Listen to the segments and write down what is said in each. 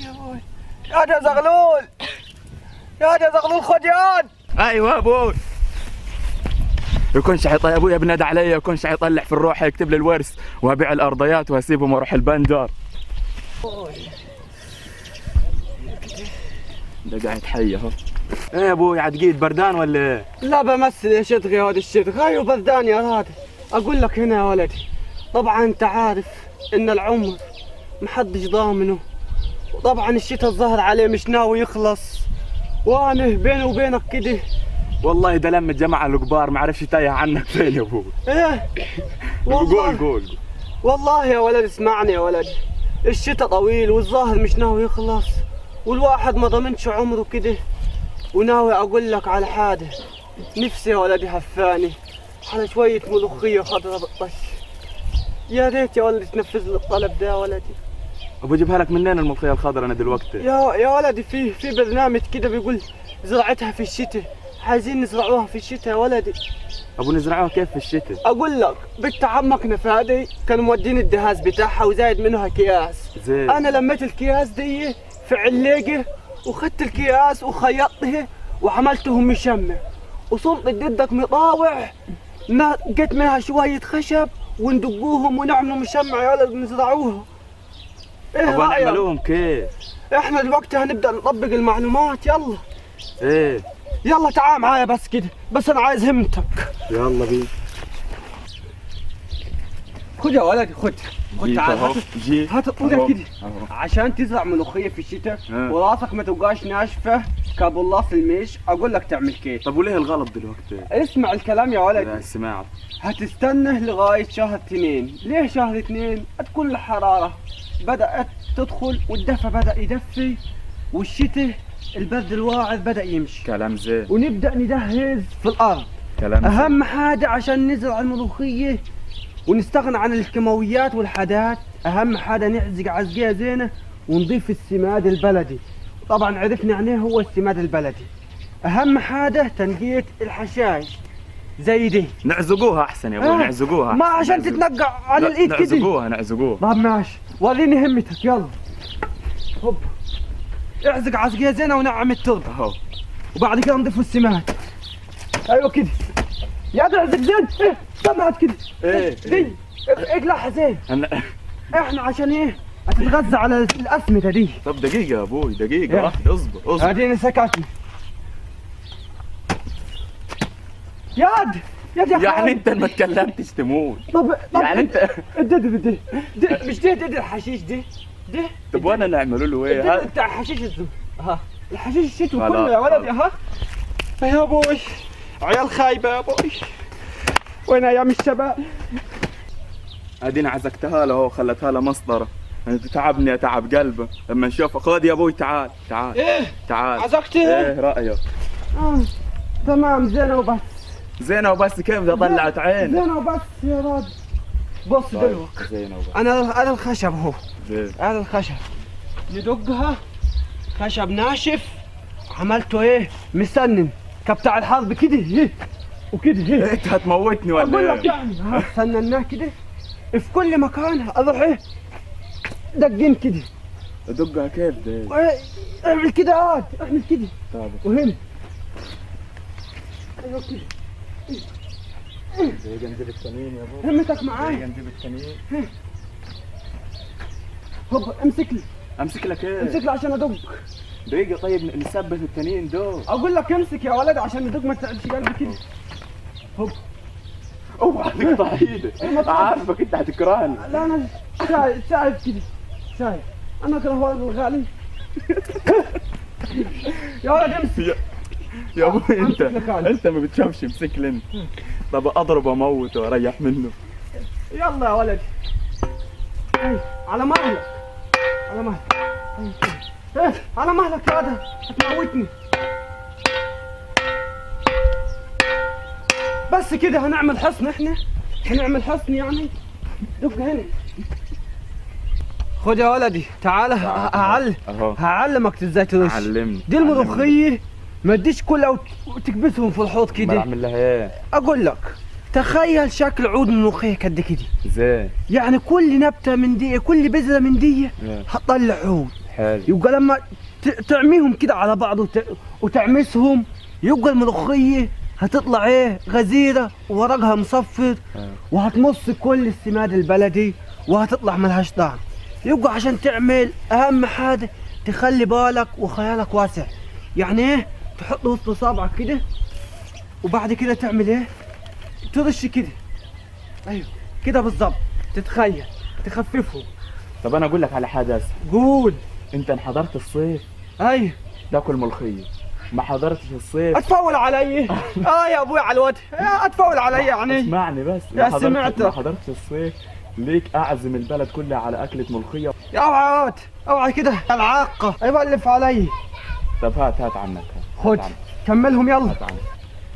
يا ابوي يا ده زغلول يا ده زغلول خد ياد ايوه ابوي يكونش حيطلع ابوي بنادى علي يكونش حيطلع في الروح يكتب لي الورث وابيع الارضيات واسيبهم واروح البندر ده قاعد حي اهو ايه يا ابوي عتقيد بردان ولا ايه؟ لا بمثل يا شدغي هذا الشدغ ايوه بردان يا هذا اقول لك هنا يا ولدي طبعا انت عارف ان العمر محدش ضامنه وطبعا الشتاء الظهر عليه مش ناوي يخلص وانا بيني وبينك كده والله ده لما الجماعه الكبار ما عرفش تايه عنك فين يا ابوي ايه قول والله قول والله يا ولد اسمعني يا ولد الشتاء طويل والظاهر مش ناوي يخلص والواحد ما ضمنش عمره كده وناوي اقول لك على حاجه نفسي يا ولدي هفاني على شويه ملوخيه خضراء بالطش يا ريت يا ولدي تنفذ لي الطلب ده يا ولدي ابو اجيبها لك منين الملقيه الخضراء انا دلوقتي يا يا ولدي في في برنامج كده بيقول زراعتها في الشتاء عايزين نزرعوها في الشتاء يا ولدي ابو نزرعوها كيف في الشتاء اقول لك بنت عمك نفادي كان مودين الدهاز بتاعها وزايد منها اكياس زين انا لميت الكياس دي في عليقه وخدت الكياس وخيطته وعملته مشمع وصلت ضدك مطاوع ما جت منها شويه خشب وندقوهم ونعملوا مشمع يا ولد نزرعوها ايه ابو رايك نعملوهم كيف؟ احنا دلوقتي هنبدا نطبق المعلومات يلا ايه يلا تعال معايا بس كده بس انا عايز همتك يلا بينا خد يا ولدي خد خد جيت تعال أهو، هات جيت هات الطولة أهو، كده أهو. عشان تزرع ملوخية في الشتاء ها. وراسك ما تبقاش ناشفة كاب الله في الميش اقول لك تعمل كيف طب وليه الغلط دلوقتي؟ اسمع الكلام يا لا ولد سمعت هتستنى لغاية شهر اثنين ليه شهر اثنين تكون الحرارة بدأت تدخل والدفى بدأ يدفي والشتاء البرد الواعد بدأ يمشي كلام زين ونبدأ ندهز في الأرض كلام زين. أهم حاجة عشان نزرع الملوخية ونستغنى عن الكيماويات والحاجات أهم حاجة نعزق عزقية زينة ونضيف السماد البلدي طبعا عرفنا يعني إيه هو السماد البلدي أهم حاجة تنقية الحشائش زي دي نعزقوها احسن يا ابوي آه، نعزقوها ما عشان نعزق- تتنقع على لا، الإيد كده نعزقوها نعزقوها طب ماشي وريني همتك يلا هوب اعزق عزقية زينة ونعم التربة اهو وبعد كده نضيف السماد ايوه كده يا ده اعزق زين ايه سمعت كده إيه، دي اقلعها زين أنا... احنا عشان ايه هتتغذى على الاسمده دي طب دقيقة يا ابوي إيه. دقيقة واحدة اصبر اصبر اديني سكتني ياد ياد يا يعني خالد. انت ما تكلمتش تموت طب طب يعني انت دي دي دي دي مش دي دي, دي الحشيش دي دي طب وانا نعملوا له ايه دي هذا بتاع حشيش الزم ها الحشيش الشتوي خلاص، كله يا ولدي خلاص. ها يا ابوي عيال خايبه يا ابوي وين ايام الشباب ادينا عزقتها له اهو خلتها له مسطرة انت تعبني يا تعب قلبه لما نشوفه خذ يا ابوي تعال تعال ايه تعال عزقتها ايه رايك آه. تمام زينه وبس زينه وبس كيف اذا طلعت عين زينه وبس يا راجل بص دلوقتي زينه وبس انا انا الخشب هو زين هذا الخشب ندقها خشب ناشف عملته ايه مسنن كبتاع الحرب كده هيك وكده هيك انت هتموتني ولا اقول لك ايه؟ يعني ها سنناه كده في كل مكان اروح ايه دقين كده ادقها كيف ده؟ وإيه، اعمل كده عاد اعمل كده طيب وهنا ايوه كده دقيقة نجيب التنين يا ابوي همتك معايا دقيقة نجيب التنين هوب امسك لي امسك لك امسك ايه؟ لي عشان ادق دقيقة طيب نثبت التنين دول اقول لك امسك يا ولد عشان ادق ما تعبش قلبي كده هوب اوعى تقطع ايدك ما تقطع. عارفك انت هتكرهني لا انا شايف شايف كده شايف انا اكره ولد الغالي يا ولد امسك يا يا ابوي انت أمسك لك أنا. انت ما بتشوفش امسك لي انت طب اضرب اموت واريح منه يلا يا ولد أي، على مهلك على مهلك أي، كده. إيه، على مهلك يا ولد هتموتني بس كده هنعمل حصن احنا هنعمل حصن يعني دق هنا خد يا ولدي تعال ه- هعل اهو هعلمك ازاي ترش علمني دي الملوخية ما تديش كلها وت- وتكبسهم في الحوض ما كده اعمل لها ايه اقول لك تخيل شكل عود ملوخية قد كده زين يعني كل نبتة من دي كل بذرة من دي إيه. هتطلع عود حلو يبقى لما ت- تعميهم كده على بعض وت... وتعمسهم يبقى الملوخية هتطلع ايه غزيرة وورقها مصفر آه. وهتمص كل السماد البلدي وهتطلع ملهاش طعم يبقى عشان تعمل اهم حاجة تخلي بالك وخيالك واسع يعني ايه تحط وسط صابعك كده وبعد كده تعمل ايه ترش كده ايوه كده بالظبط تتخيل تخففهم طب انا اقول لك على حاجه هسه قول انت ان حضرت الصيف ايوه تاكل ملوخيه ما حضرتش الصيف اتفول علي اه يا ابوي على الوجه آه، اتفول علي يعني اسمعني بس يا ما حضرتش سمعتك. ما حضرتش الصيف ليك اعزم البلد كلها على اكله ملوخيه يا اوعى اوعى كده العاقه ايوه الف علي طب هات هات عنك هات خد عنك. كملهم يلا هات عنك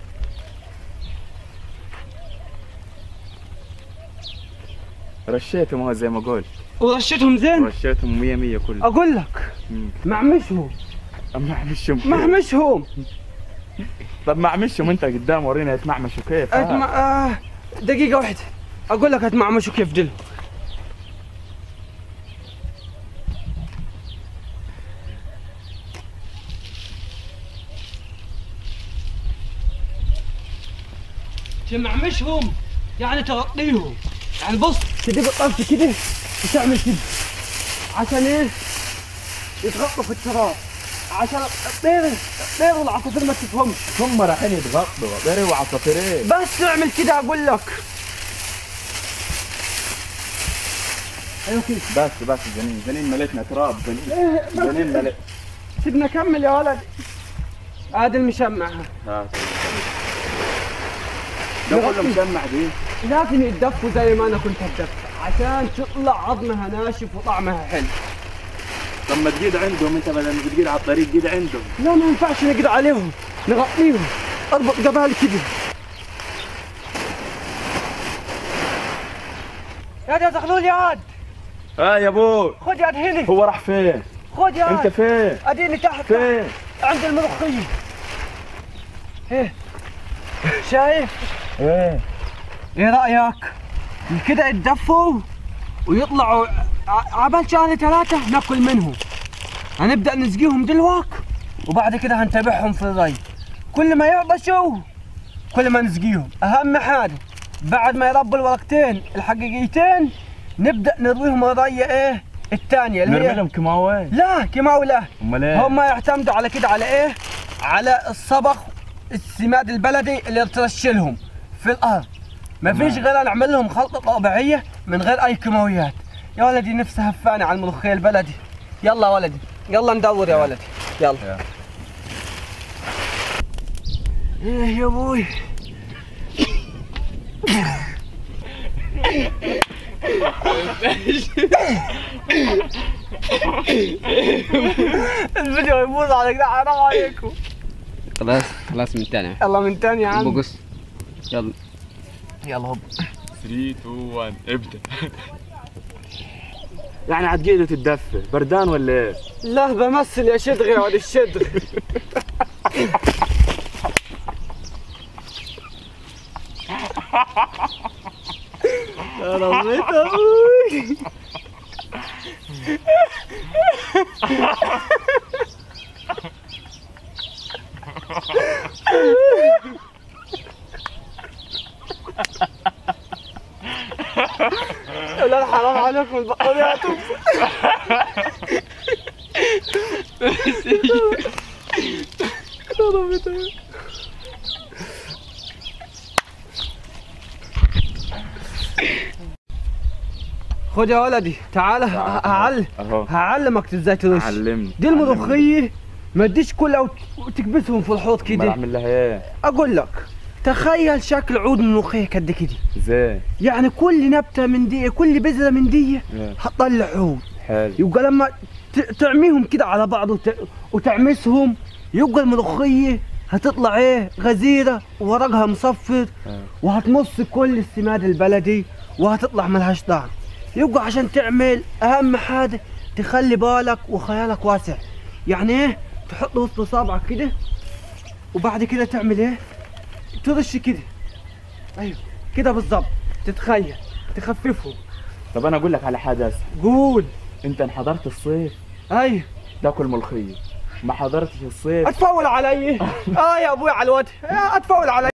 رشيتهم هو زي ما قلت ورشتهم زين رشيتهم 100 100 كله اقول لك مم. معمشهم اما اعمشهم معمشهم طب ما اعمشهم انت قدام ورينا يتمعمشوا كيف هات. أتم... آه دقيقه واحده اقول لك اتمعمشوا كيف دل تمعمشهم يعني تغطيهم يعني بص تجيب الطرف كده وتعمل كده عشان ايه يتغطوا في التراب عشان الطير الطير والعصافير ما تفهمش هم رايحين يتغطوا غيري وعصافيرين بس اعمل كده اقول لك ايوه كده بس بس جنين جنين مليتنا تراب جنين إيه، بس جنين مليت سيبنا كمل يا ولد هذا المشمع هات ده كله مجمع دي لازم يتدفوا زي ما انا كنت اتدفى عشان تطلع عظمها ناشف وطعمها حلو طب ما تقيد عندهم انت بدل ما تقيد على الطريق قيد عندهم لا ما ينفعش نقدر عليهم نغطيهم اربط قبال كده يا يا زغلول يا عاد اه يا ابوي خذ يا هنا هو راح فين خذ يا انت عاد فين اديني تحت فين عند الملوخية ايه شايف ايه ايه رأيك كده يتدفوا ويطلعوا ع- عبال شهر ثلاثة ناكل منهم هنبدأ نسقيهم دلوك وبعد كده هنتابعهم في الري كل ما يعطشوا كل ما نسقيهم أهم حاجة بعد ما يربوا الورقتين الحقيقيتين نبدأ نرويهم الرية ايه الثانية اللي نرمي هي لهم كيماوي لا كيماوي لا امال ايه هم يعتمدوا على كده على ايه؟ على الصبغ السماد البلدي اللي ترش لهم في الارض ما فيش تمام. غير نعمل لهم خلطه طبيعيه من غير اي كيماويات يا ولدي نفسي هفاني على الملوخيه البلدي يلا يا ولدي يلا ندور يا ولدي يلا يلا. ايه يا ابوي الفيديو يبوظ على كده حرام عليكم خلاص خلاص من تاني يلا من تاني يا عم بقص يلا يلا هوب 3 2 1 ابدا يعني عتقيدوا تتدفى بردان ولا ايه؟ لا بمثل يا شدغي يا ولد الشدغ يا ربيت ابوي لا حرام عليكم البطاريات خد يا ولدي تعال ه- هعل اهو هعلمك ازاي ترش علمني دي الملوخية ما تديش كلها وت- وتكبسهم في الحوض كده كده اعمل لها ايه؟ اقول لك تخيل شكل عود ملوخية قد كده زين يعني كل نبتة من دي كل بذرة من دي إيه. هتطلع عود حلو يبقى لما ت- تعميهم كده على بعض وت... وتعمسهم يبقى الملوخية هتطلع ايه غزيرة وورقها مصفر آه. وهتمص كل السماد البلدي وهتطلع ملهاش طعم يبقى عشان تعمل اهم حاجة تخلي بالك وخيالك واسع يعني ايه تحط وسط صابعك كده وبعد كده تعمل ايه ترش كده ايوه كده بالظبط تتخيل تخففهم طب انا اقول لك على حاجه هسه قول انت ان حضرت الصيف اي تاكل ملوخيه ما حضرتش الصيف اتفول علي اه يا ابوي على الوجه آه، اتفول علي